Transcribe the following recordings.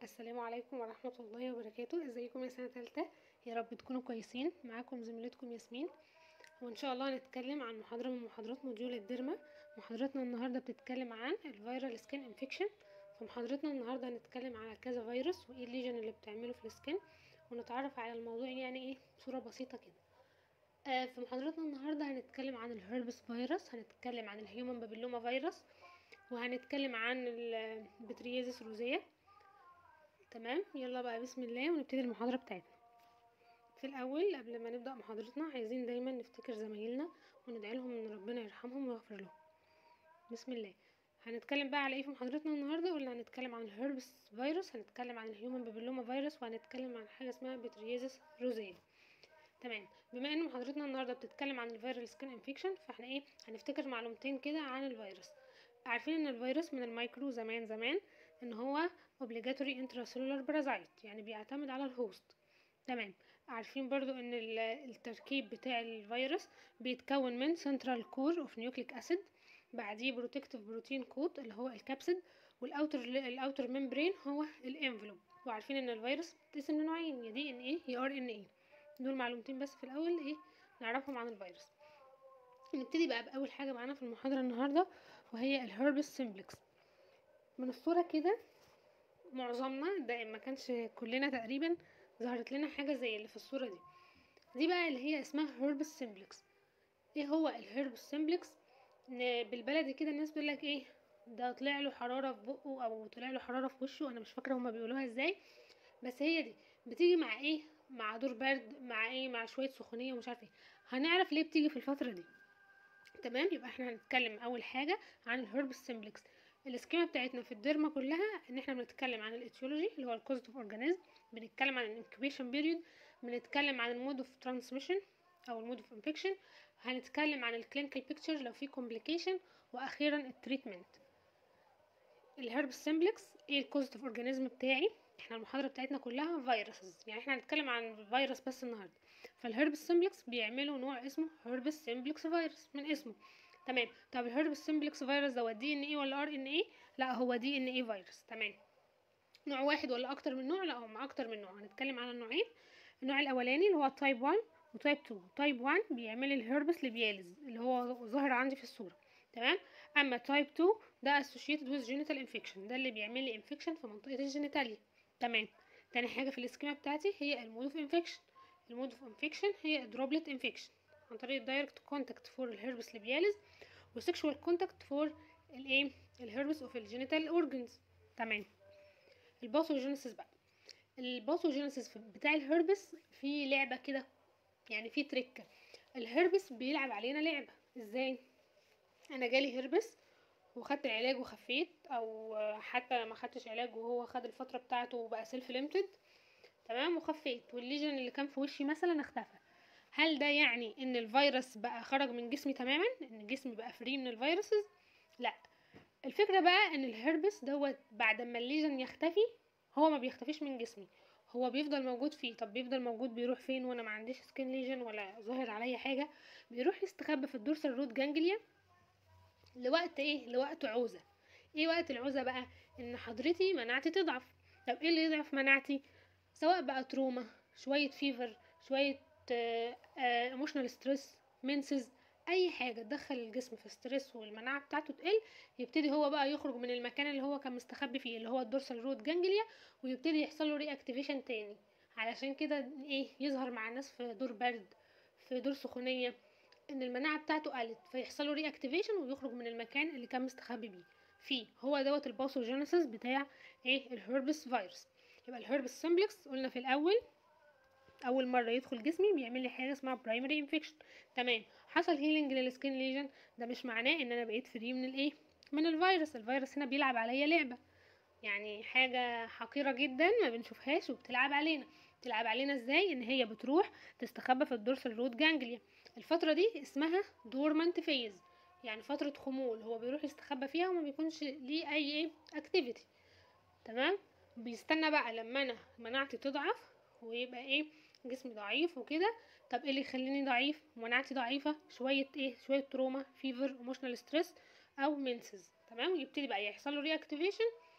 السلام عليكم ورحمة الله وبركاته ازيكم يا سنة تالتة يا رب تكونوا كويسين معاكم زميلتكم ياسمين وان شاء الله هنتكلم عن محاضرة من محاضرات موديول الديرما محاضرتنا النهاردة بتتكلم عن الفيرال سكين انفكشن في محاضرتنا النهاردة هنتكلم على كذا فيروس وايه الليجن اللي بتعمله في السكين ونتعرف على الموضوع يعني ايه بصورة بسيطة كده آه في محاضرتنا النهاردة هنتكلم عن الهربس فيروس هنتكلم عن الهيومن بابيلوما فيروس وهنتكلم عن البتريازيس روزية تمام يلا بقى بسم الله ونبتدي المحاضرة بتاعتنا في الأول قبل ما نبدأ محاضرتنا عايزين دايما نفتكر زمايلنا وندعي لهم ان ربنا يرحمهم ويغفر لهم بسم الله هنتكلم بقى على ايه في محاضرتنا النهارده قلنا هنتكلم عن الهربس فيروس هنتكلم عن الهيومن بابيلوما فيروس وهنتكلم عن حاجه اسمها بتريازيس روزيه تمام بما ان محاضرتنا النهارده بتتكلم عن الفيرال سكين انفكشن فاحنا ايه هنفتكر معلومتين كده عن الفيروس عارفين ان الفيروس من الميكرو زمان زمان ان هو obligatory intracellular parasite يعني بيعتمد على الهوست تمام عارفين برضو ان التركيب بتاع الفيروس بيتكون من central core of nucleic acid بعديه بروتكتيف بروتين كوت اللي هو الكبسيد والاوتر الاوتر ممبرين هو الانفلوب وعارفين ان الفيروس بتقسم لنوعين يا دي ان ايه يا ار ان ايه دول معلومتين بس في الاول ايه نعرفهم عن الفيروس نبتدي بقى باول حاجه معانا في المحاضره النهارده وهي الهربس سيمبلكس من الصوره كده معظمنا ده ما كانش كلنا تقريبا ظهرت لنا حاجه زي اللي في الصوره دي دي بقى اللي هي اسمها هربس سيمبلكس ايه هو الهربس سيمبلكس بالبلدي كده الناس بيقول لك ايه ده طلع له حراره في بقه او طلع له حراره في وشه انا مش فاكره هما بيقولوها ازاي بس هي دي بتيجي مع ايه مع دور برد مع ايه مع شويه سخونيه ومش عارفه ايه هنعرف ليه بتيجي في الفتره دي تمام يبقى احنا هنتكلم اول حاجه عن الهربس سيمبلكس السكيما بتاعتنا في الديرما كلها ان احنا بنتكلم عن الاتيولوجي اللي هو الكوزيتيف اورجانيزم بنتكلم عن الانكوبيشن بيريود بنتكلم عن المود اوف ترانسميشن او المود اوف انفكشن هنتكلم عن الكلينيكال بيكتشر لو في كومبليكيشن واخيرا التريتمنت الهربس سيمبلكس ايه الكوزيتيف اورجانيزم بتاعي احنا المحاضره بتاعتنا كلها فيروسز يعني احنا هنتكلم عن فيروس بس النهارده فالهربس سيمبلكس بيعملوا نوع اسمه هربس سيمبلكس فيروس من اسمه تمام طب الهربس سيمبلكس فيروس ده دي ان ايه ولا ار ان ايه لا هو دي ان ايه فيروس تمام نوع واحد ولا اكتر من نوع لا هم اكتر من نوع هنتكلم عن النوعين النوع الاولاني اللي هو تايب 1 وتايب 2 تايب 1 بيعمل الهربس ليبياليز اللي هو ظاهر عندي في الصوره تمام اما تايب 2 ده associated with genital infection ده اللي بيعمل لي انفكشن في منطقه الجينيتاليا تمام تاني حاجه في السكيما بتاعتي هي المود اوف انفكشن المود اوف انفكشن هي دروبلت انفكشن عن طريق الدايركت كونتاكت فور الهربس ليبياليز وسيكشوال كونتاكت فور الايه الهربس اوف الجينيتال اورجنز تمام الباثوجينيسيس بقى الباثوجينيسيس بتاع الهربس في لعبه كده يعني في تريكه الهربس بيلعب علينا لعبه ازاي انا جالي هربس وخدت العلاج وخفيت او حتى ما خدتش علاج وهو خد الفتره بتاعته وبقى سيلف ليمتد تمام وخفيت والليجن اللي كان في وشي مثلا اختفى هل ده يعني ان الفيروس بقى خرج من جسمي تماما ان جسمي بقى فري من الفيروسز لا الفكره بقى ان الهربس دوت بعد ما الليجن يختفي هو ما بيختفيش من جسمي هو بيفضل موجود فيه طب بيفضل موجود بيروح فين وانا ما عنديش سكين ليجن ولا ظاهر عليا حاجه بيروح يستخبى في الدورسال روت جانجليا لوقت ايه لوقت عوزه ايه وقت العوزه بقى ان حضرتي مناعتي تضعف طب ايه اللي يضعف مناعتي سواء بقى تروما شويه فيفر شويه ايموشنال ستريس منسز اي حاجه تدخل الجسم في ستريس والمناعه بتاعته تقل يبتدي هو بقى يخرج من المكان اللي هو كان مستخبي فيه اللي هو الدورسال روت جانجليا ويبتدي يحصل له ري اكتيفيشن تاني علشان كده ايه يظهر مع الناس في دور برد في دور سخونيه ان المناعه بتاعته قلت فيحصل له ري اكتيفيشن ويخرج من المكان اللي كان مستخبي بيه فيه هو دوت الباثوجينيسيس بتاع ايه الهربس فيروس يبقى الهربس سيمبلكس قلنا في الاول اول مره يدخل جسمي بيعمل لي حاجه اسمها برايمري انفكشن تمام حصل هيلينج للسكين ليجن ده مش معناه ان انا بقيت فري من الايه من الفيروس الفيروس هنا بيلعب عليا لعبه يعني حاجه حقيره جدا ما بنشوفهاش وبتلعب علينا بتلعب علينا ازاي ان هي بتروح تستخبى في الدورسال روت جانجليا الفتره دي اسمها دورمانت فيز يعني فتره خمول هو بيروح يستخبى فيها وما بيكونش ليه اي اكتيفيتي تمام بيستنى بقى لما انا مناعتي تضعف ويبقى ايه جسمي ضعيف وكده طب ايه اللي يخليني ضعيف مناعتي ضعيفه شويه ايه شويه تروما فيفر ايموشنال ستريس او منسز تمام ويبتدي بقى يحصل له ري اكتيفيشن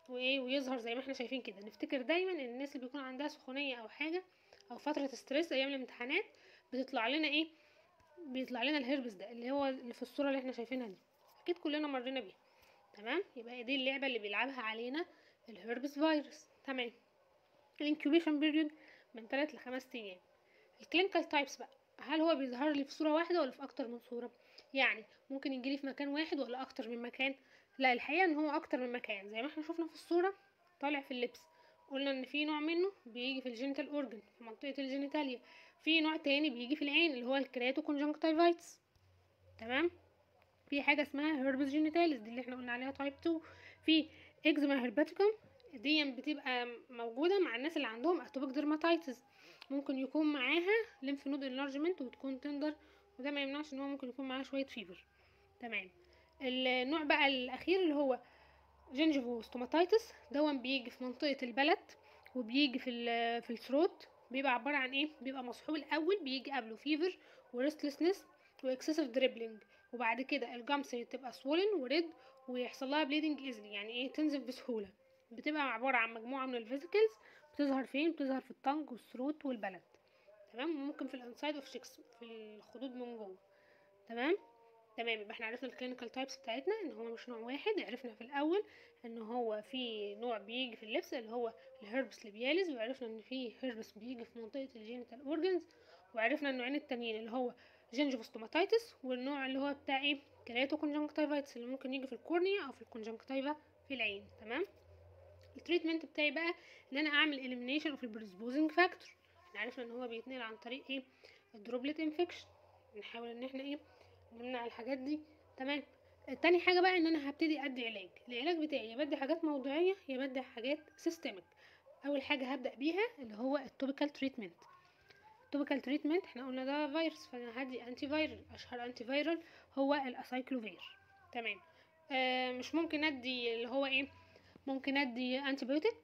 وايه ويظهر زي ما احنا شايفين كده نفتكر دايما ان الناس اللي بيكون عندها سخونيه او حاجه او فتره ستريس ايام الامتحانات بتطلع لنا ايه بيطلع لنا الهربس ده اللي هو اللي في الصوره اللي احنا شايفينها دي اكيد كلنا مرينا بيها تمام يبقى دي اللعبه اللي بيلعبها علينا الهربس فيروس تمام الانكيوبيشن بيريود من 3 ل 5 ايام الكلينيكال تايبس بقى هل هو بيظهر لي في صوره واحده ولا في اكتر من صوره يعني ممكن يجيلي في مكان واحد ولا اكتر من مكان لا الحقيقه ان هو اكتر من مكان زي ما احنا شفنا في الصوره طالع في اللبس قلنا ان في نوع منه بيجي في الجينيتال اورجن في منطقه الجينيتاليا في نوع تاني بيجي في العين اللي هو الكرياتو كونجنكتيفايتس تمام في حاجه اسمها هيربس جينيتاليس دي اللي احنا قلنا عليها تايب 2 في اكزيما هيرباتيكوم دي بتبقى موجوده مع الناس اللي عندهم اتوبيك ديرماتايتس ممكن يكون معاها ليمف نود انلارجمنت وتكون تندر وده ما يمنعش ان هو ممكن يكون معاه شويه فيفر تمام النوع بقى الاخير اللي هو جينجيفو ستوماتايتس دون بيجي في منطقه البلد وبيجي في في الثروت بيبقى عباره عن ايه بيبقى مصحوب الاول بيجي قبله فيفر وريستلسنس واكسسيف دريبلينج وبعد كده الجامس تبقى سوولن وريد ويحصل لها بليدنج ايزلي يعني ايه تنزف بسهوله بتبقى عباره عن مجموعه من الفيزيكلز بتظهر فين بتظهر في الطنج والثروت والبلد تمام وممكن في الانسايد اوف شيكس في الخدود من جوه تمام تمام يبقى احنا عرفنا الكلينيكال تايبس بتاعتنا ان هو مش نوع واحد عرفنا في الاول ان هو في نوع بيجي في اللبس اللي هو الهربس ليبياليز وعرفنا ان في هربس بيجي في منطقه الجينيتال اورجنز وعرفنا النوعين التانيين اللي هو جينجيفوستوماتايتس والنوع اللي هو بتاع ايه كرياتو كونجنكتيفايتس اللي ممكن يجي في الكورنيا او في الكونجنكتيفا في العين تمام التريتمنت بتاعي بقى ان انا اعمل elimination اوف البريسبوزنج فاكتور احنا عرفنا ان هو بيتنقل عن طريق ايه الدروبلت انفكشن نحاول ان احنا ايه نمنع الحاجات دي تمام تاني حاجه بقى ان انا هبتدي ادي علاج العلاج بتاعي يا بدي حاجات موضعيه يا بدي حاجات سيستميك اول حاجه هبدا بيها اللي هو التوبيكال تريتمنت التوبيكال تريتمنت احنا قلنا ده فيروس فانا هدي انتي فايرال اشهر انتي فايرال هو الاسايكلوفير تمام آه مش ممكن ادي اللي هو ايه ممكن ادي انتي بايوتيك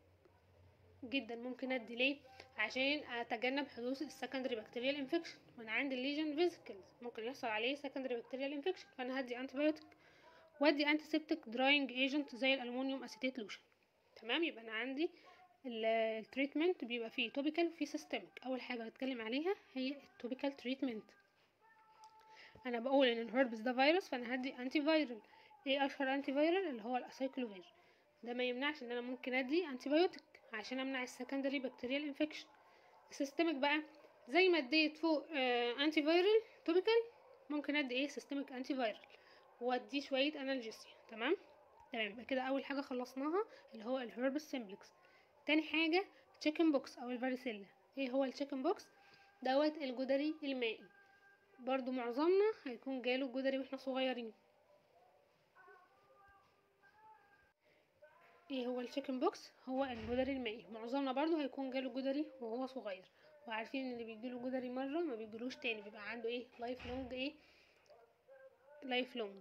جدا ممكن ادي ليه عشان اتجنب حدوث السكندري بكتيريال انفكشن وانا عندي الليجن فيزيكلز ممكن يحصل عليه سكندري بكتيريال انفكشن فانا هدي انتي بايوتيك وادي انتي سيبتيك دراينج ايجنت زي الالومنيوم اسيتيت لوشن تمام يبقى انا عندي التريتمنت بيبقى فيه توبيكال وفيه سيستميك اول حاجه بتكلم عليها هي التوبيكال تريتمنت انا بقول ان الهربس ده فيروس فانا هدي انتي فايرال ايه اشهر انتي فايرال اللي هو الاسايكلوفير ده ما يمنعش ان انا ممكن ادي انتي بايوتيك عشان امنع السكندري بكتيريال انفكشن السيستميك بقى زي ما اديت فوق آه انتي فايرال توبيكال ممكن ادي ايه سيستميك انتي فايرال وادي شويه انالجيسيا تمام تمام يبقى كده اول حاجه خلصناها اللي هو الهربس سيمبلكس تاني حاجه تشيكن بوكس او الفاريسيلا ايه هو التشيكن بوكس دوت الجدري المائي برضو معظمنا هيكون جاله الجدري واحنا صغيرين ايه هو التشيكن بوكس هو الجدري المائي معظمنا برضو هيكون جاله جدري وهو صغير وعارفين ان اللي بيجيله جدري مره ما بيجيلوش تاني بيبقى عنده ايه لايف لونج ايه لايف لونج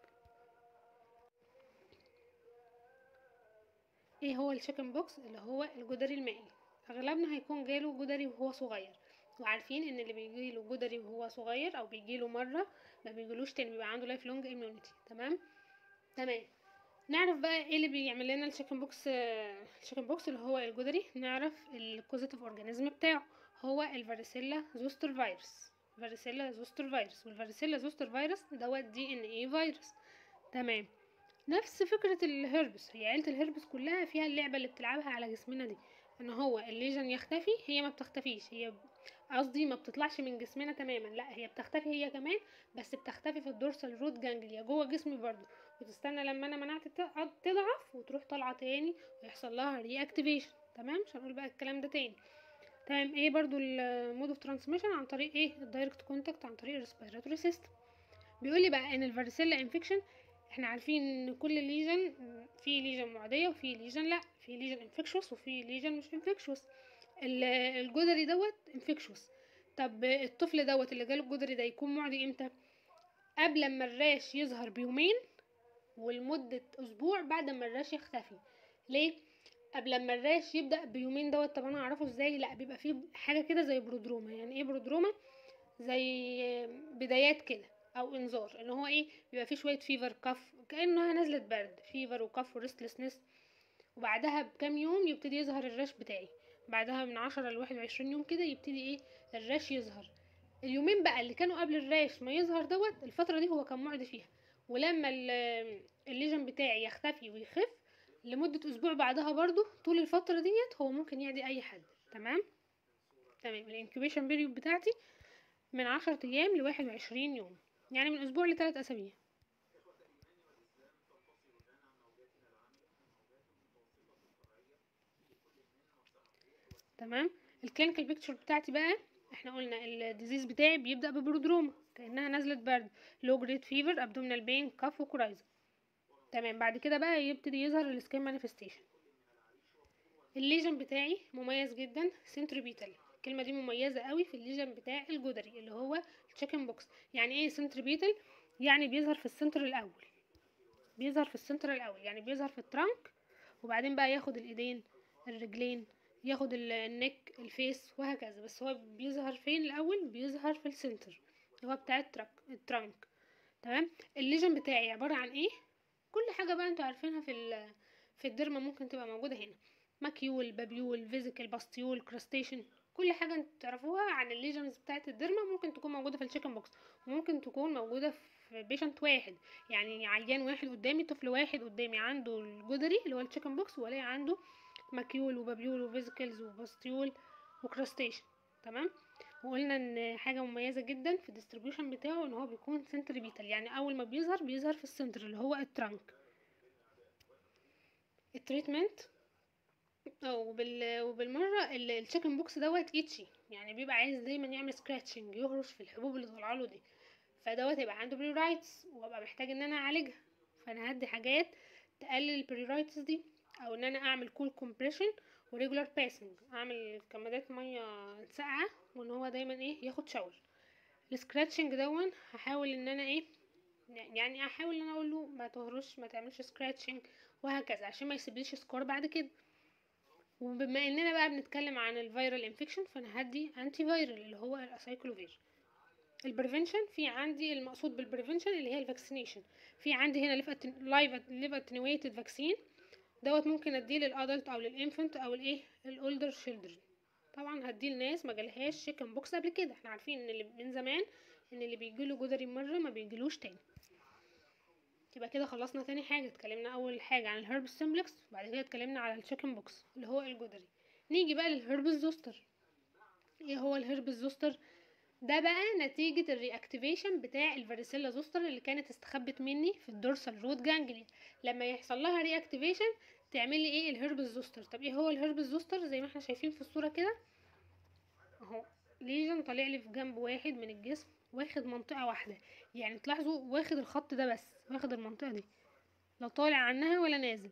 ايه هو التشيكن بوكس اللي هو الجدري المائي اغلبنا هيكون جاله جدري وهو صغير وعارفين ان اللي بيجيله جدري وهو صغير او بيجيله مره ما بيجيلوش تاني بيبقى عنده لايف لونج اميونيتي تمام تمام نعرف بقى ايه اللي بيعمل لنا الشيكن بوكس الشيكن بوكس اللي هو الجدري نعرف الكوزيتيف اورجانيزم بتاعه هو الفاريسيلا زوستر فيروس فاريسيلا زوستر فيروس والفاريسيلا زوستر فيروس دوت دي ان ايه فيروس تمام نفس فكرة الهربس هي عيلة الهربس كلها فيها اللعبة اللي بتلعبها على جسمنا دي ان هو الليجن يختفي هي ما بتختفيش هي قصدي ما بتطلعش من جسمنا تماما لا هي بتختفي هي كمان بس بتختفي في الدورسال روت جانجليا جوه جسمي برضو وتستنى لما انا مناعتي تضعف وتروح طالعه تاني ويحصل لها ري اكتيفيشن تمام مش هنقول بقى الكلام ده تاني تمام ايه برضو المود اوف ترانسميشن عن طريق ايه الدايركت كونتاكت عن طريق الريسبيراتوري سيستم بيقول لي بقى ان الفاريسيلا انفكشن احنا عارفين ان كل ليجن في ليجن معديه وفي ليجن لا في ليجن انفكشوس وفي ليجن مش انفكشوس الجدري دوت انفكشوس طب الطفل دوت اللي جاله الجدري ده يكون معدي امتى قبل ما الراش يظهر بيومين ولمدة أسبوع بعد ما الراش يختفي ليه؟ قبل ما الراش يبدأ بيومين دوت طب أنا أعرفه إزاي؟ لأ بيبقى فيه حاجة كده زي برودروما يعني إيه برودروما؟ زي بدايات كده أو إنذار إن هو إيه؟ بيبقى فيه شوية فيفر كف كأنها نزلة برد فيفر وكف وريستلسنس وبعدها بكام يوم يبتدي يظهر الرش بتاعي بعدها من عشرة لواحد وعشرين يوم كده يبتدي ايه الرش يظهر اليومين بقى اللي كانوا قبل الراش ما يظهر دوت الفترة دي هو كان معدي فيها ولما ال- الليجن بتاعي يختفي ويخف لمدة أسبوع بعدها برضو طول الفترة ديت هو ممكن يعدي أي حد تمام تمام الانكوبيشن بيريود بتاعتي من عشرة أيام لواحد وعشرين يوم يعني من أسبوع لثلاث أسابيع تمام الكلينيكال بيكتشر بتاعتي بقى احنا قلنا الديزيز بتاعي بيبدأ ببرودروما كأنها نزلة برد لو جريد فيفر ابدومينال بين كاف وكورايزا تمام بعد كده بقى يبتدي يظهر السكين مانيفستيشن الليجن بتاعي مميز جدا سنتريبيتال الكلمة دي مميزة قوي في الليجن بتاع الجدري اللي هو التشيكن بوكس يعني ايه سنتريبيتال يعني بيظهر في السنتر الاول بيظهر في السنتر الاول يعني بيظهر في الترانك وبعدين بقى ياخد الايدين الرجلين ياخد ال- النك الفيس وهكذا بس هو بيظهر فين الاول بيظهر في السنتر اللي هو بتاع الترك الترانك تمام الليجن بتاعي عبارة عن ايه كل حاجة بقى انتوا عارفينها في ال- في الديرما ممكن تبقى موجودة هنا ماكيول بابيول فيزيكال باستيول كراستيشن كل حاجة انتوا تعرفوها عن الليجنز بتاعت الديرما ممكن تكون موجودة في الشيكن بوكس وممكن تكون موجودة في بيشنت واحد يعني عيان واحد قدامي طفل واحد قدامي عنده الجدري اللي هو الشيكن بوكس ولاقي عنده ماكيول وبابيول وفيزيكلز وباستيول وكراستيشن تمام وقلنا ان حاجة مميزة جدا في الديستريبيوشن بتاعه ان هو بيكون سنتريبيتال يعني اول ما بيظهر بيظهر في السنتر اللي هو الترانك التريتمنت او بال... وبالمره ال- التشيكن بوكس دوت ايتشي يعني بيبقى عايز دايما يعمل سكراتشنج يهرش في الحبوب اللي طالعه له دي فدوت يبقى عنده بريرايتس وابقى محتاج ان انا اعالجها فانا هدي حاجات تقلل البريرايتس دي او ان انا اعمل كول كومبريشن وريجولار باسنج اعمل كمادات ميه ساقعه وان هو دايما ايه ياخد شاور السكراتشنج دون هحاول ان انا ايه يعني احاول ان انا اقول له ما تهرش ما تعملش سكراتشنج وهكذا عشان ما يسيبليش سكور بعد كده وبما اننا بقى بنتكلم عن الفيرال انفكشن فانا هدي انتي فيرال اللي هو الاسايكلوفير البريفنشن في عندي المقصود بالبريفنشن اللي هي الفاكسينيشن في عندي هنا لايف ليف اتنويتد فاكسين دوت ممكن اديه للادلت او للانفنت او الايه الاولدر شيلدرن طبعا هديه لناس ما جالهاش شيكن بوكس قبل كده احنا عارفين ان اللي من زمان ان اللي بيجيله جدري مره ما بيجيلوش تاني يبقى كده خلصنا تاني حاجة اتكلمنا أول حاجة عن الهرب سيمبلكس وبعد كده اتكلمنا على التشيكن بوكس اللي هو الجدري نيجي بقى للهرب الزوستر ايه هو الهرب الزوستر ده بقى نتيجة الرياكتيفيشن بتاع الفاريسيلا زوستر اللي كانت استخبت مني في الدورسال رود جانجليا لما يحصل لها رياكتيفيشن تعمل لي ايه الهرب الزوستر طب ايه هو الهرب الزوستر زي ما احنا شايفين في الصورة كده اهو ليجن طالع لي في جنب واحد من الجسم واخد منطقة واحدة يعني تلاحظوا واخد الخط ده بس واخد المنطقة دي لا طالع عنها ولا نازل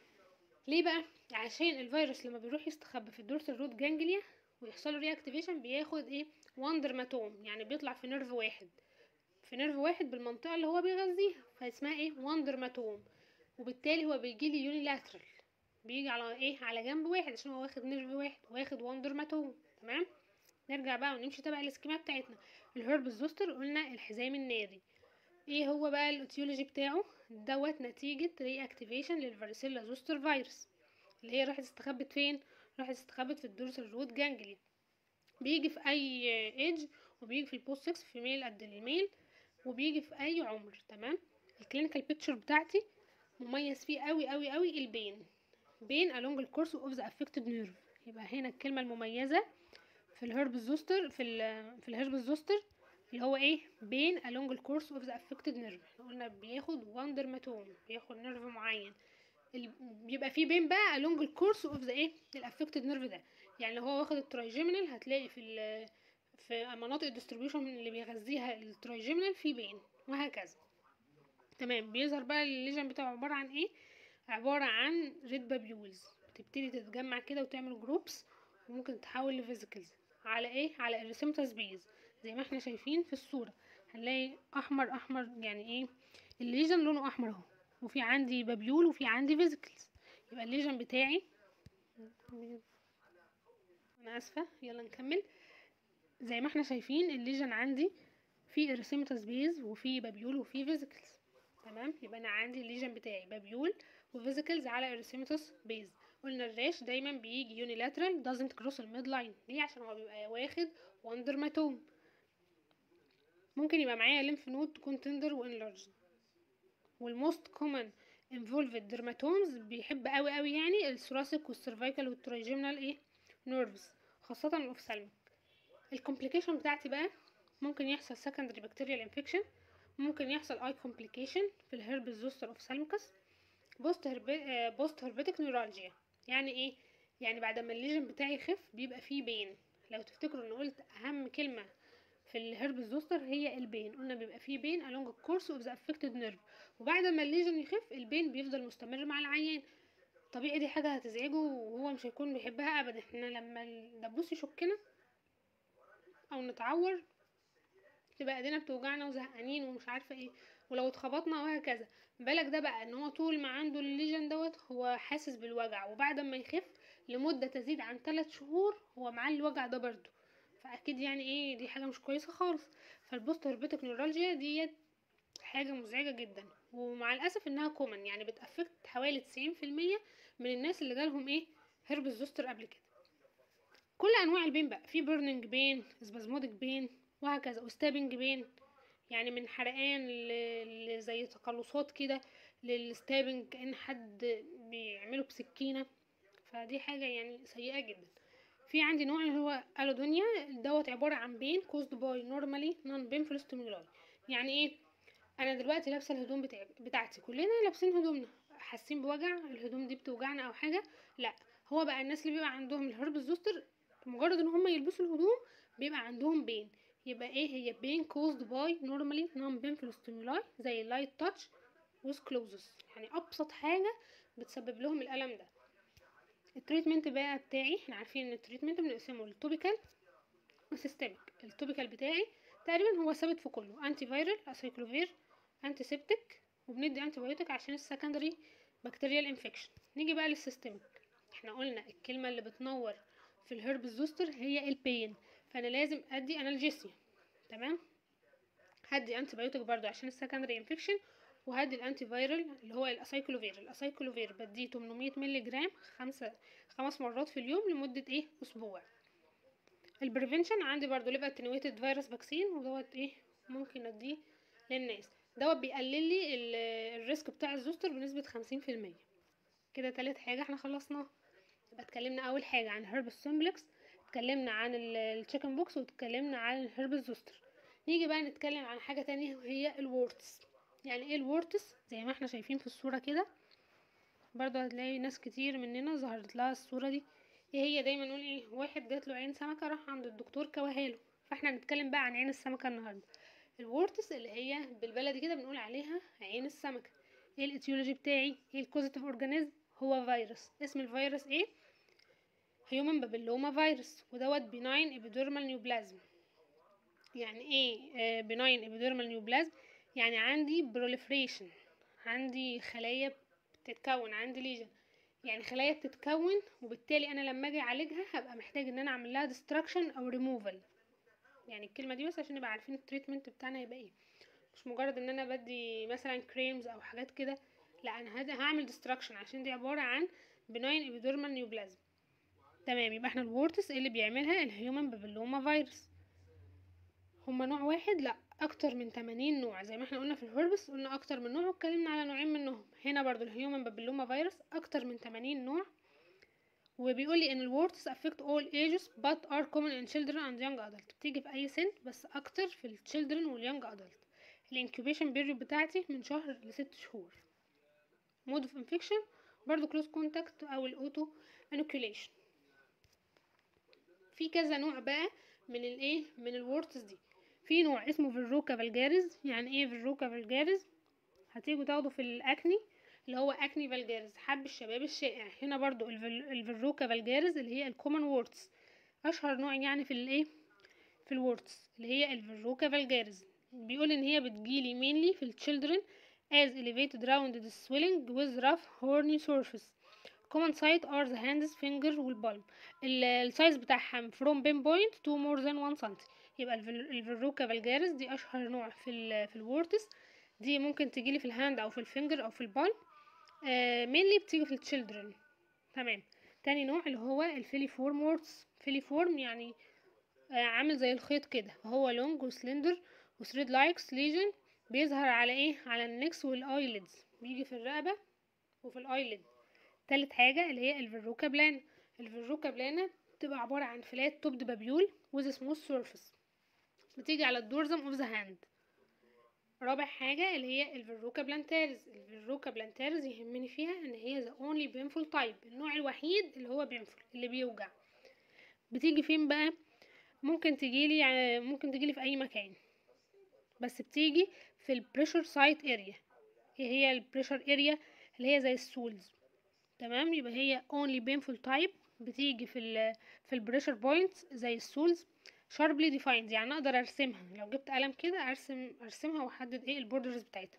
ليه بقى عشان الفيروس لما بيروح يستخبى في الدورسال رود جانجليا ويحصل له رياكتيفيشن بياخد ايه وان درماتوم يعني بيطلع في نيرف واحد في نيرف واحد بالمنطقة اللي هو بيغذيها فاسمها ايه وان درماتوم وبالتالي هو بيجي لي يونيلاترال بيجي على ايه على جنب واحد عشان هو واخد نيرف واحد واخد وان درماتوم تمام نرجع بقى ونمشي تبع الاسكيما بتاعتنا الهرب الزوستر قلنا الحزام الناري ايه هو بقى الايتيولوجي بتاعه دوت نتيجة ري اكتيفيشن للفاريسيلا زوستر فيروس اللي هي راحت استخبت فين راحت استخبت في الدورسال رود جانجليا بيجي في اي ايدج وبيجي في البوست 6 في ميل قد الميل وبيجي في اي عمر تمام الكلينيكال بيكتشر بتاعتي مميز فيه قوي قوي قوي البين بين along الكورس اوف ذا affected nerve يبقى هنا الكلمة المميزة في الهرب الزوستر في ال في الهرب الزوستر اللي هو ايه بين along الكورس اوف ذا affected nerve احنا قلنا بياخد وان درماتوم بياخد نيرف معين ال- بيبقى فيه بين بقى along الكورس اوف ذا ايه الافكتد نيرف ده يعني لو هو واخد الترايجيمينال هتلاقي في ال في مناطق الديستريبيوشن اللي بيغذيها الترايجيمينال في بين وهكذا تمام بيظهر بقى الليجن بتاعه عبارة عن ايه عبارة عن ريد بابيولز بتبتدي تتجمع كده وتعمل جروبس وممكن تتحول لفيزيكلز على ايه على الريسيمتاس بيز زي ما احنا شايفين في الصورة هنلاقي احمر احمر يعني ايه الليجن لونه احمر اهو وفي عندي بابيول وفي عندي فيزيكلز يبقى الليجن بتاعي انا اسفة يلا نكمل زي ما احنا شايفين الليجن عندي في ارسيمتاس بيز وفي بابيول وفي فيزيكلز تمام يبقى انا عندي الليجن بتاعي بابيول وفيزيكلز على اريثيماتوس بيز قلنا الراش دايما بيجي يونيلاترال doesn't cross الميد لاين ليه عشان هو بيبقى واخد وان درماتوم ممكن يبقى معايا ليمف نود تكون تندر وانلارج والموست كومن انفولفد درماتومز بيحب قوي قوي يعني الثوراسيك والسيرفايكال والترايجيمنال ايه نيرفز خاصه الاوفسالميك الكومبليكيشن بتاعتي بقى ممكن يحصل سكندري بكتيريال انفكشن ممكن يحصل اي كومبليكيشن في الهرب زوستر اوفسالميكس بوست هرب... بوست هربتك نيورالجيا يعني ايه يعني بعد ما الليجن بتاعي يخف بيبقى فيه بين لو تفتكروا ان قلت اهم كلمه في الهرب زوستر هي البين قلنا بيبقى فيه بين along the course of the affected nerve وبعد ما الليجن يخف البين بيفضل مستمر مع العيان طبيعي دي حاجه هتزعجه وهو مش هيكون بيحبها ابدا احنا لما الدبوس يشكنا او نتعور تبقى ايدينا بتوجعنا وزهقانين ومش عارفه ايه ولو اتخبطنا وهكذا بالك ده بقى ان هو طول ما عنده الليجن دوت هو حاسس بالوجع وبعد ما يخف لمده تزيد عن 3 شهور هو معاه الوجع ده برضه فاكيد يعني ايه دي حاجه مش كويسه خالص فالبوست هربتك نيورالجيا ديت حاجه مزعجه جدا ومع الاسف انها كومن يعني بتافكت حوالي 90% من الناس اللي جالهم ايه هرب زوستر قبل كده كل انواع البين بقى في بيرنينج بين سبازمودك بين وهكذا وستابنج بين يعني من حرقان ل... زي تقلصات كده للستابنج كأن حد بيعمله بسكينة فدي حاجة يعني سيئة جدا في عندي نوع اللي هو الودونيا دوت عبارة عن بين كوزد باي نورمالي نون بين فلوستوميلاي يعني ايه انا دلوقتي لابسه الهدوم بتاع... بتاعتي كلنا لابسين هدومنا حاسين بوجع الهدوم دي بتوجعنا او حاجه لا هو بقى الناس اللي بيبقى عندهم الهرب الزوستر مجرد ان هم يلبسوا الهدوم بيبقى عندهم بين يبقى ايه هي بين كوزد باي نورمالي نون بينفول ستيمولاي زي اللايت تاتش ويز كلوزز يعني ابسط حاجه بتسبب لهم الالم ده التريتمنت بقى بتاعي احنا عارفين ان التريتمنت بنقسمه للتوبيكال وسيستميك التوبيكال بتاعي تقريبا هو ثابت في كله انتي فايرال اسايكلوفير انتي سيبتك وبندي انتي بايوتيك عشان السكندري بكتيريال انفكشن نيجي بقى للسيستميك احنا قلنا الكلمه اللي بتنور في الهرب زوستر هي البين فانا لازم ادي انالجيسيا تمام هدي انتي بايوتيك برضو عشان السكندري انفكشن وهدي الانتي فايرال اللي هو الاسايكلوفير الاسايكلوفير بديه 800 مللي جرام خمسة خمس مرات في اليوم لمده ايه اسبوع البريفنشن عندي برضو ليبقى اتنويتد فيروس فاكسين ودوت ايه ممكن اديه للناس دوت بيقلل لي الريسك بتاع الزوستر بنسبه خمسين في المية كده تالت حاجه احنا خلصناها يبقى اتكلمنا اول حاجه عن هرب سمبلكس اتكلمنا عن التشيكن بوكس واتكلمنا عن الهرب الزوستر نيجي بقى نتكلم عن حاجه تانية وهي الورتس يعني ايه الورتس زي ما احنا شايفين في الصوره كده برضو هتلاقي ناس كتير مننا ظهرت لها الصوره دي ايه هي دايما نقول ايه واحد جات له عين سمكه راح عند الدكتور كوهاله فاحنا هنتكلم بقى عن عين السمكه النهارده الورتس اللي هي بالبلدي كده بنقول عليها عين السمكه ايه الاتيولوجي بتاعي ايه الكوزيتيف اورجانيزم هو فيروس اسم الفيروس ايه هيومن بابيلوما فيروس ودوت بناين ابيديرمال نيوبلازم يعني ايه بناين ابيديرمال نيوبلازم يعني عندي بروليفريشن عندي خلايا بتتكون عندي ليجن يعني خلايا بتتكون وبالتالي انا لما اجي اعالجها هبقى محتاج ان انا اعمل لها ديستراكشن او ريموفال يعني الكلمه دي بس عشان نبقى عارفين التريتمنت بتاعنا هيبقى ايه مش مجرد ان انا بدي مثلا كريمز او حاجات كده لا انا هعمل ديستراكشن عشان دي عباره عن بناين ابيديرمال نيوبلازم تمام يبقى احنا الورتس اللي بيعملها الهيومن بابيلوما فيروس هما نوع واحد لا اكتر من 80 نوع زي ما احنا قلنا في الهربس قلنا اكتر من نوع واتكلمنا على نوعين منهم هنا برضو الهيومن بابيلوما فيروس اكتر من 80 نوع وبيقول لي ان الورتس affect all ages but are common in children and young adult بتيجي في اي سن بس اكتر في الchildren واليونج adult الانكيوبيشن بيريود بتاعتي من شهر لست شهور مود اوف انفكشن برضو كلوز كونتاكت او الاوتو انوكيوليشن في كذا نوع بقى من الايه من الورتس دي في نوع اسمه فيروكا فالجاريز يعني ايه فيروكا فالجاريز هتيجوا تاخدوا في الاكني اللي هو اكني فالجاريز حب الشباب الشائع هنا برضو الفيروكا فالجاريز اللي هي الكومن وورتس اشهر نوع يعني في الايه في الورتس اللي هي الفيروكا فالجاريز بيقول ان هي بتجيلي mainly في الchildren as elevated rounded swelling with rough horny surface common site are the hands finger والبالم السايز بتاعها from pinpoint to more than 1 سم يبقى الفيروكا فالجاريس دي اشهر نوع في ال في الورتس دي ممكن تجيلي في الهاند او في الفينجر او في البالم مينلي بتيجي في التشيلدرن تمام تاني نوع اللي هو الفيليفورم وورتس فيليفورم يعني آه عامل زي الخيط كده هو لونج وسلندر وثريد لايكس ليجن بيظهر على ايه على النكس والايليدز بيجي في الرقبة وفي الايليد تالت حاجة اللي هي الفيروكا بلانا الفيروكا بلانا بتبقى عبارة عن فلات توبد بابيول with smooth surface بتيجي على الدورزم اوف ذا هاند رابع حاجة اللي هي الفيروكا بلانتارز الفيروكا بلانتارز يهمني فيها ان هي the only painful type النوع الوحيد اللي هو بينفل اللي بيوجع بتيجي فين بقى ممكن تجيلي ممكن تجيلي في اي مكان بس بتيجي في البريشر سايت اريا ايه هي البريشر اريا اللي هي زي السولز تمام يبقى هي only painful type بتيجي في ال في البريشر بوينتس زي السولز sharply defined يعني اقدر ارسمها لو جبت قلم كده ارسم ارسمها واحدد ايه البوردرز بتاعتها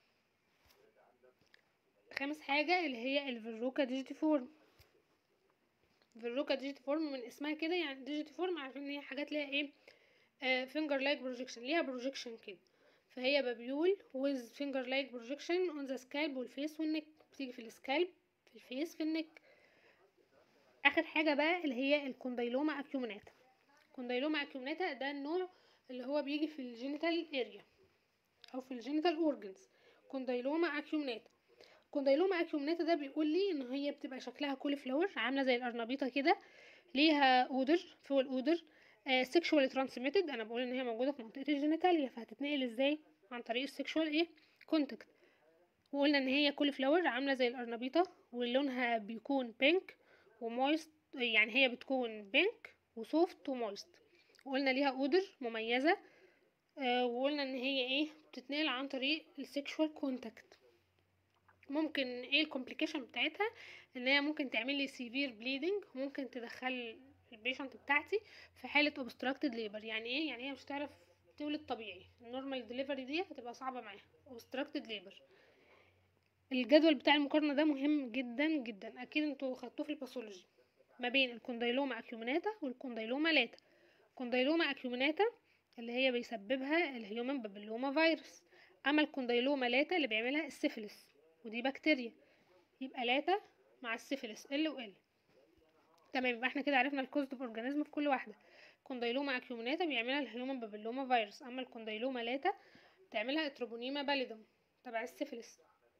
خامس حاجة اللي هي الفيروكا ديجيتيفورم فيروكا ديجيتيفورم من اسمها كده يعني ديجيتيفورم عارفين ان هي حاجات ليها ايه فينجر لايك بروجيكشن ليها بروجيكشن كده فهي بابيول with finger like projection on the scalp والفيس والنك بتيجي في السكالب في الفيس في النك اخر حاجه بقى اللي هي الكونديلوما اكيومناتا كونديلوما اكيومناتا ده النوع اللي هو بيجي في الجينيتال اريا او في الجينيتال اورجنز كونديلوما اكيومناتا كونديلوما اكيومناتا ده بيقول لي ان هي بتبقى شكلها كول فلاور عامله زي الارنبيطه كده ليها اودر فوق الاودر سيكشوالي ترانسميتد انا بقول ان هي موجوده في منطقه الجينيتاليا فهتتنقل ازاي عن طريق السيكشوال ايه كونتاكت وقلنا ان هي كول فلاور عامله زي الارنبيطه ولونها بيكون بينك ومويست يعني هي بتكون بينك وسوفت ومويست وقلنا ليها اودر مميزه آه وقلنا ان هي ايه بتتنقل عن طريق السيكشوال كونتاكت ممكن ايه الكومبليكيشن بتاعتها ان هي ممكن تعمل لي سيفير بليدنج ممكن تدخل البيشنت بتاعتي في حاله اوبستراكتد ليبر يعني ايه يعني هي مش هتعرف تولد طبيعي النورمال ديليفري دي هتبقى صعبه معاها اوبستراكتد ليبر الجدول بتاع المقارنه ده مهم جدا جدا اكيد انتوا خدتوه في الباثولوجي ما بين الكونديلوما اكيومناتا والكونديلوما لاتا كونديلوما اكيومناتا اللي هي بيسببها الهيومن بابيلوما فيروس اما الكونديلوما لاتا اللي بيعملها السيفيلس ودي بكتيريا يبقى لاتا مع السيفيلس ال و ال تمام يبقى احنا كده عرفنا الكوزيتيف اورجانيزم في كل واحده كونديلوما اكيومناتا بيعملها الهيومن بابيلوما فيروس اما الكونديلوما لاتا بتعملها اتروبونيما باليدوم تبع السيفيلس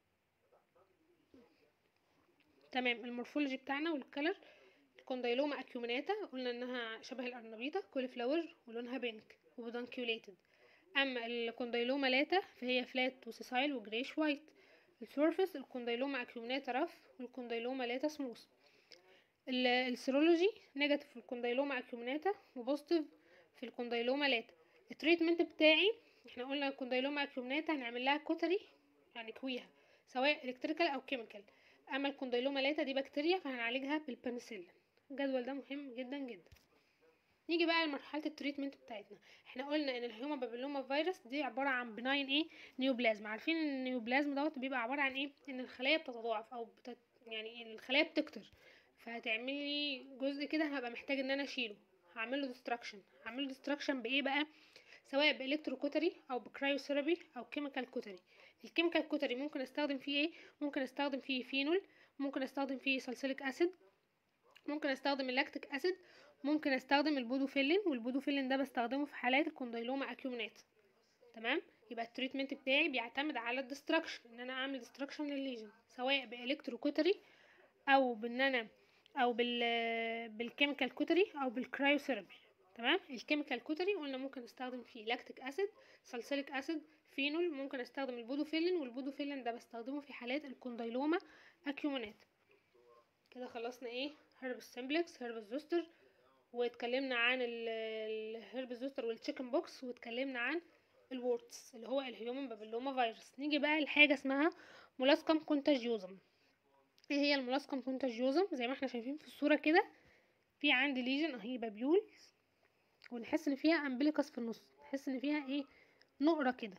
تمام المورفولوجي بتاعنا والكلر الكونديلوما اكيومناتا قلنا انها شبه الارنبيطه كول فلاور ولونها بينك وبدانكيوليتد اما الكونديلوما لاتا فهي فلات وسيسايل وجريش وايت السورفس الكونديلوما اكيومناتا رف والكونديلوما لاتا سموث السيرولوجي نيجاتيف في الكونديلوما اكيومناتا وبوزيتيف في الكونديلوما لاتا التريتمنت بتاعي احنا قلنا الكونديلوما اكيومناتا هنعمل لها كوتري يعني كويها سواء الكتريكال او كيميكال اما الكونديلوما لاتا دي بكتيريا فهنعالجها بالبنسلين الجدول ده مهم جدا جدا نيجي بقى لمرحله التريتمنت بتاعتنا احنا قلنا ان الهيومن بابيلوما فيروس دي عباره عن بناين ايه نيوبلازم عارفين ان النيوبلازم دوت بيبقى عباره عن ايه ان الخلايا بتتضاعف او بتت... يعني الخلايا بتكتر فهتعمل لي جزء كده هبقى محتاج ان انا اشيله هعمل له ديستراكشن هعمل له ديستراكشن بايه بقى سواء بالكتروكوتري او بكرايوثيرابي او كيميكال كوتري الكيميكال كوتري ممكن استخدم فيه ايه ممكن استخدم فيه فينول ممكن استخدم فيه سالسيليك اسيد ممكن استخدم اللاكتيك اسيد ممكن استخدم البودوفيلين والبودوفيلين ده بستخدمه في حالات الكونديلوما اكيومنات تمام يبقى التريتمنت بتاعي بيعتمد على الديستراكشن ان انا اعمل ديستراكشن للليجن سواء بالكتروكوتري او بان انا او بال بالكيميكال كوتري او بالكرايوثيرابي تمام الكيميكال كوتري قلنا ممكن استخدم فيه لاكتيك اسيد سالسيليك اسيد فينول ممكن استخدم البودوفيلين والبودوفيلين ده بستخدمه في حالات الكونديلوما اكيومنات كده خلصنا ايه هرب سيمبلكس هرب زوستر واتكلمنا عن الهرب زوستر والتشيكن بوكس واتكلمنا عن الورتس اللي هو الهيومن بابيلوما فيروس نيجي بقى لحاجه اسمها مولاسكم كونتاجيوزم ايه هي المولاسكم كونتاجيوزم زي ما احنا شايفين في الصوره كده في عندي ليجن اهي بابيول ونحس ان فيها امبليكس في النص نحس ان فيها ايه نقره كده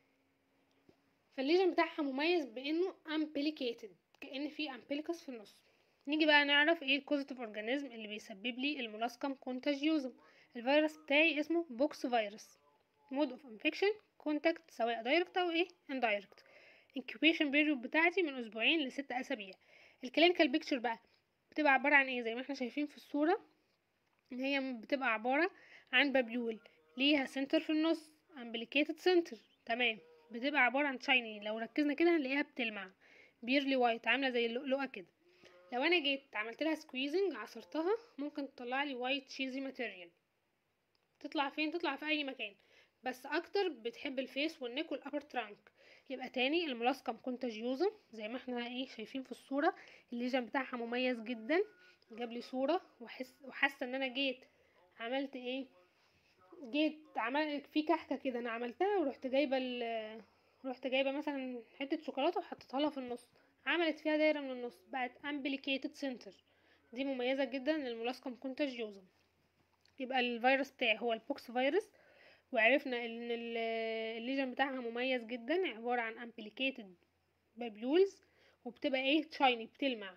فالليجن بتاعها مميز بانه امبليكيتد كان في امبليكس في النص نيجي بقى نعرف ايه الكوزيتيف اورجانيزم اللي بيسبب لي المولاسكم كونتاجيوزم الفيروس بتاعي اسمه بوكس فيروس مود اوف انفكشن كونتاكت سواء دايركت او ايه اندايركت incubation period بتاعتي من اسبوعين لست اسابيع الكلينيكال بيكتشر بقى بتبقى عبارة عن ايه زي ما احنا شايفين في الصورة ان هي بتبقى عبارة عن بابيول ليها سنتر في النص امبليكيتد سنتر تمام بتبقى عبارة عن شايني لو ركزنا كده هنلاقيها بتلمع بيرلي وايت عاملة زي اللؤلؤة كده لو انا جيت عملت لها سكويزنج عصرتها ممكن تطلع لي وايت تشيزي ماتيريال تطلع فين تطلع في اي مكان بس اكتر بتحب الفيس والنك والابر ترانك يبقى تاني الملاسكم كونتاجيوزم زي ما احنا ايه شايفين في الصورة الليجن بتاعها مميز جدا جاب لي صورة وحس وحاسة ان انا جيت عملت ايه جيت عمل في كحكة كده انا عملتها ورحت جايبة ال رحت جايبة مثلا حتة شوكولاتة وحطيتها لها في النص عملت فيها دايرة من النص بقت امبليكيتد سنتر دي مميزة جدا للملاسكم كونتاجيوزم يبقى الفيروس بتاعي هو البوكس فيروس وعرفنا ان الليجن بتاعها مميز جدا عبارة عن امبليكيتد بابيولز وبتبقى ايه شايني بتلمع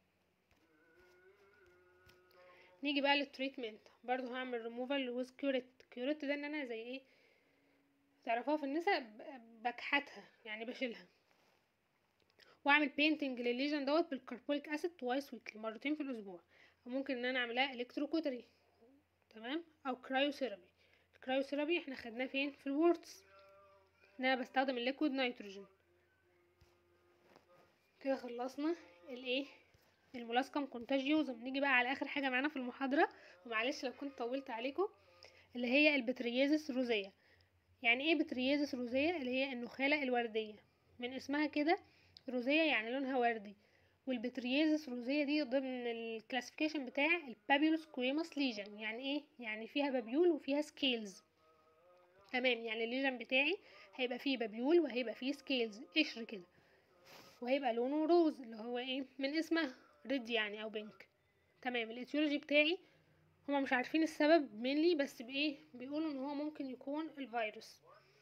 نيجي بقى للتريتمنت برضو هعمل ريموفال ويز كيوريت كيوريت ده ان انا زي ايه تعرفوها في النساء بكحتها يعني بشيلها واعمل بينتنج للليجن دوت بالكربوليك اسيد توايس ويكلي مرتين في الاسبوع وممكن ان انا اعملها الكتروكوتري تمام او كرايوثيرابي الكرايوثيرابي احنا خدناه فين في الورتس ان انا بستخدم الليكويد نيتروجين كده خلصنا الايه الملاسكم كونتاجيوزم نيجي بقى على اخر حاجه معانا في المحاضره ومعلش لو كنت طولت عليكم اللي هي البتريازيس روزيه يعني ايه بتريازيس روزيه اللي هي النخاله الورديه من اسمها كده روزيه يعني لونها وردي والبتريازيس روزيه دي ضمن الكلاسيفيكيشن بتاع البابيولوس كويماس ليجن يعني ايه يعني فيها بابيول وفيها سكيلز تمام يعني الليجن بتاعي هيبقى فيه بابيول وهيبقى فيه سكيلز قشر كده وهيبقى لونه روز اللي هو ايه من اسمها ريد يعني او بينك تمام الاتيولوجي بتاعي هما مش عارفين السبب منلي بس بايه بيقولوا ان هو ممكن يكون الفيروس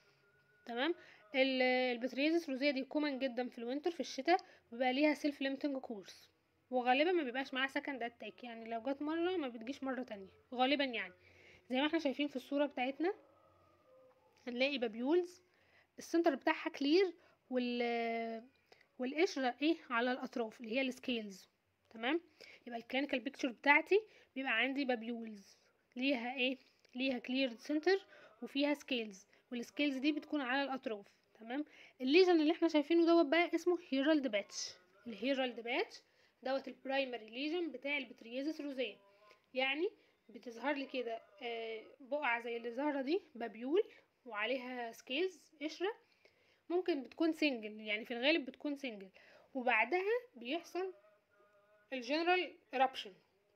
تمام البتريزيس روزيه دي كومن جدا في الوينتر في الشتاء بيبقى ليها سيلف ليمتنج كورس وغالبا ما بيبقاش معاها سكند اتاك يعني لو جت مره ما بتجيش مره تانية غالبا يعني زي ما احنا شايفين في الصوره بتاعتنا هنلاقي بابيولز السنتر بتاعها كلير وال والقشره ايه على الاطراف اللي هي السكيلز تمام يبقى الكلينيكال بيكتشر بتاعتي بيبقى عندي بابيولز ليها ايه ليها كلير سنتر وفيها سكيلز والسكيلز دي بتكون على الاطراف تمام الليجن اللي احنا شايفينه دوت بقى اسمه هيرالد باتش الهيرالد باتش دوت البرايمري ليجن بتاع البتريازيس روزيه يعني بتظهر لي كده آه بقعه زي اللي ظاهره دي بابيول وعليها سكيلز قشره ممكن بتكون سنجل يعني في الغالب بتكون سنجل وبعدها بيحصل الجنرال eruption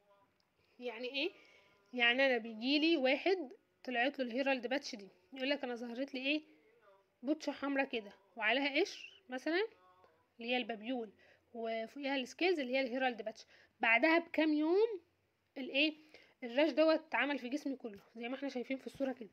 يعني ايه يعني انا بيجيلي واحد طلعت له الهيرالد باتش دي يقول لك انا ظهرت لي ايه بوتشه حمرا كده وعليها قشر مثلا اللي هي البابيول وفوقيها السكيلز اللي هي الهيرالد باتش بعدها بكام يوم الايه الراش دوت اتعمل في جسمي كله زي ما احنا شايفين في الصوره كده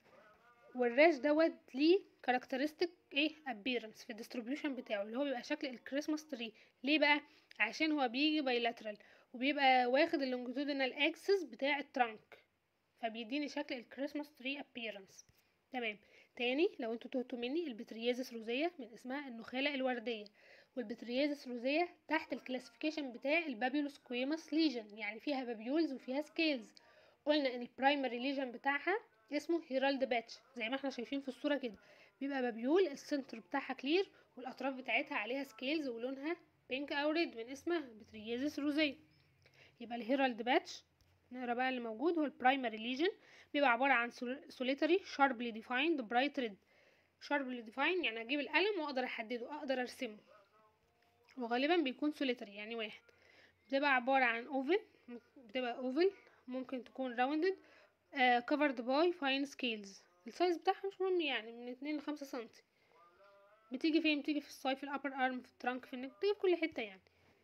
والراش دوت ليه كاركترستيك ايه ابيرنس في الديستريبيوشن بتاعه اللي هو بيبقى شكل الكريسماس تري ليه بقى عشان هو بيجي بايلاترال وبيبقى واخد اللونجيتودينال اكسس بتاع الترانك فبيديني شكل الكريسماس تري ابيرنس تمام تاني لو انتوا تهتوا مني البتريازيس روزيه من اسمها النخاله الورديه والبتريازيس روزيه تحت الكلاسيفيكيشن بتاع البابيولوس كويماس ليجن يعني فيها بابيولز وفيها سكيلز قلنا ان البرايمري ليجن بتاعها اسمه هيرالد باتش زي ما احنا شايفين في الصوره كده بيبقى بابيول السنتر بتاعها كلير والاطراف بتاعتها عليها سكيلز ولونها بينك او ريد من اسمها بتريازيس روزيه يبقى الهيرالد باتش نقرا بقى اللي موجود هو البرايمري ليجن بيبقى عباره عن سوليتري شاربلي ديفايند برايت ريد شاربلي ديفاين يعني اجيب القلم واقدر احدده اقدر ارسمه وغالبا بيكون سوليتري يعني واحد بتبقى عباره عن اوفل بتبقى اوفل ممكن تكون راوندد كفرد باي فاين سكيلز السايز بتاعها مش مهم يعني من اتنين لخمسة سنتي بتيجي فين بتيجي في الصاي في الابر ارم في الترانك في النك بتيجي في كل حته يعني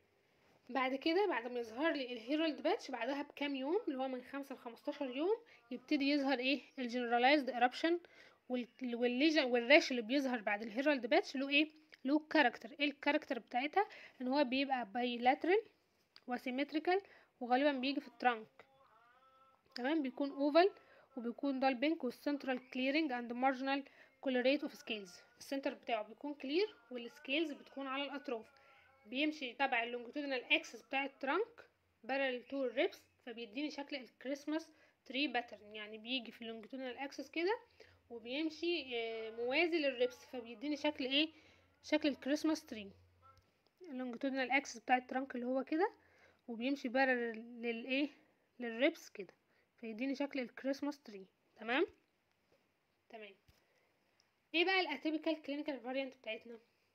بعد كده بعد ما يظهر لي الهيرالد باتش بعدها بكام يوم اللي هو من خمسة لخمستاشر يوم يبتدي يظهر ايه الجنرالايزد eruption والليجن والراش اللي بيظهر بعد الهيرالد باتش له ايه له كاركتر ايه الكاركتر بتاعتها ان هو بيبقى بايلاترال وسيمتريكال وغالبا بيجي في الترانك تمام بيكون اوفال وبيكون دال بينك والسنترال كليرنج اند مارجنال كولوريت اوف سكيلز السنتر بتاعه بيكون كلير والسكيلز بتكون على الاطراف بيمشي تبع اللونجيتودينال اكسس بتاع الترانك بارل تو الريبس فبيديني شكل الكريسماس تري باترن يعني بيجي في اللونجيتودينال اكسس كده وبيمشي موازي للريبس فبيديني شكل ايه شكل الكريسماس تري اللونجيتودينال اكسس بتاع الترانك اللي هو كده وبيمشي بارل للايه للريبس كده فيديني شكل الكريسماس تري تمام تمام ايه بقى الاتيبيكال كلينيكال فاريانت بتاعتنا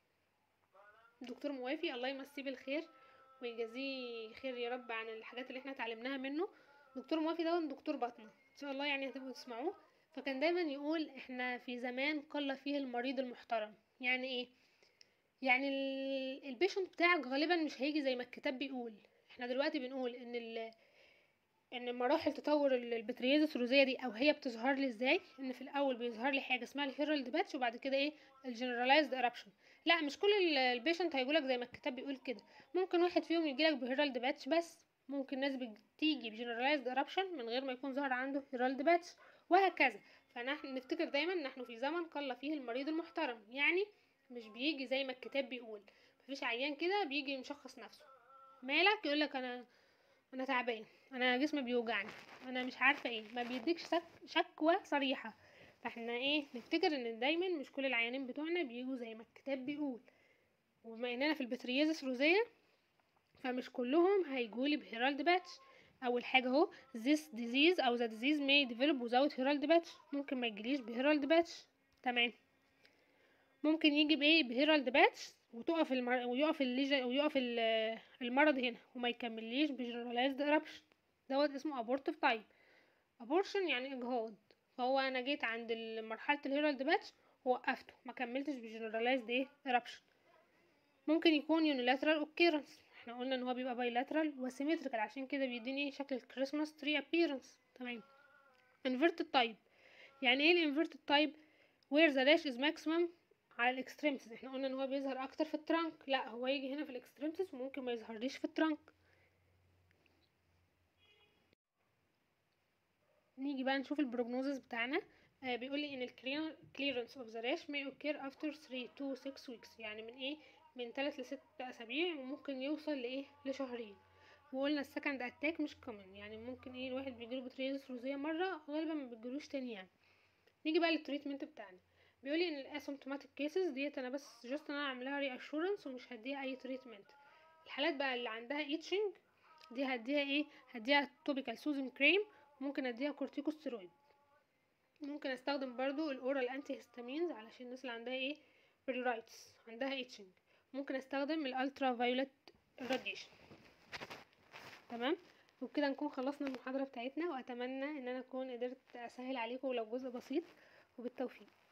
دكتور موافي الله يمسيه بالخير ويجازيه خير يا رب عن الحاجات اللي احنا اتعلمناها منه دكتور موافي ده دكتور باطنه ان شاء الله يعني هتبقوا تسمعوه فكان دايما يقول احنا في زمان قل فيه المريض المحترم يعني ايه يعني البيشنت بتاعك غالبا مش هيجي زي ما الكتاب بيقول احنا دلوقتي بنقول ان ال ان مراحل تطور البترياز الثروزيه دي او هي بتظهر لي ازاي ان في الاول بيظهر لي حاجه اسمها الهيرالد باتش وبعد كده ايه الجنرالايزد ايرابشن لا مش كل البيشنت هيقولك زي ما الكتاب بيقول كده ممكن واحد فيهم يجيلك بهيرالد باتش بس ممكن ناس بتيجي بجنرالايزد ايرابشن من غير ما يكون ظهر عنده هيرالد باتش وهكذا فنحن نفتكر دايما ان نحن في زمن قل فيه المريض المحترم يعني مش بيجي زي ما الكتاب بيقول مفيش عيان كده بيجي مشخص نفسه مالك يقولك انا انا تعبان انا جسمي بيوجعني انا مش عارفه ايه ما بيديكش شكوى صريحه فاحنا ايه نفتكر ان دايما مش كل العيانين بتوعنا بيجوا زي ما الكتاب بيقول وبما اننا في البتريازس روزيه فمش كلهم هيجولي بهيرالد باتش اول حاجه اهو this disease او the disease may develop without herald batch ممكن ما يجيليش بهيرالد باتش تمام ممكن يجي بايه بهيرالد باتش وتقف المر... ويقف الليجن ويقف المرض هنا وما يكمليش بجنرالايزد eruption دوت اسمه abortive type abortion يعني اجهاض فهو انا جيت عند مرحله الهيرالد باتش ووقفته ما كملتش بجنرالايزد ايه eruption ممكن يكون unilateral occurrence احنا قلنا ان هو بيبقى bilateral وسيمتريكال عشان كده بيديني شكل الكريسماس تري appearance تمام inverted type يعني ايه الانفيرتد تايب where the rash is maximum على الاكستريمتيز احنا قلنا ان هو بيظهر اكتر في الترانك لا هو يجي هنا في الاكستريمتيز وممكن ما يظهرليش في الترانك نيجي بقى نشوف البروجنوزس بتاعنا آه بيقول لي ان الكليرنس اوف ذا راش may occur after 3 to 6 weeks يعني من ايه من 3 ل 6 اسابيع وممكن يوصل لايه لشهرين وقلنا السكند اتاك مش كومن يعني ممكن ايه الواحد بيجيله بتريزس روزيه مره غالبا ما بيجيلوش تاني يعني نيجي بقى للتريتمنت بتاعنا بيقول لي ان الاسيمتوماتيك كيسز ديت انا بس جاست انا اعملها ري اشورنس ومش هديها اي تريتمنت الحالات بقى اللي عندها ايتشنج دي هديها ايه هديها توبيكال سوزن كريم ممكن اديها كورتيكوستيرويد ممكن استخدم برضو الاورال انتي هيستامينز علشان الناس اللي عندها ايه بريرايتس عندها ايتشنج ممكن استخدم الالترا فايولت راديشن تمام وبكده نكون خلصنا المحاضرة بتاعتنا واتمنى ان انا اكون قدرت اسهل عليكم ولو جزء بسيط وبالتوفيق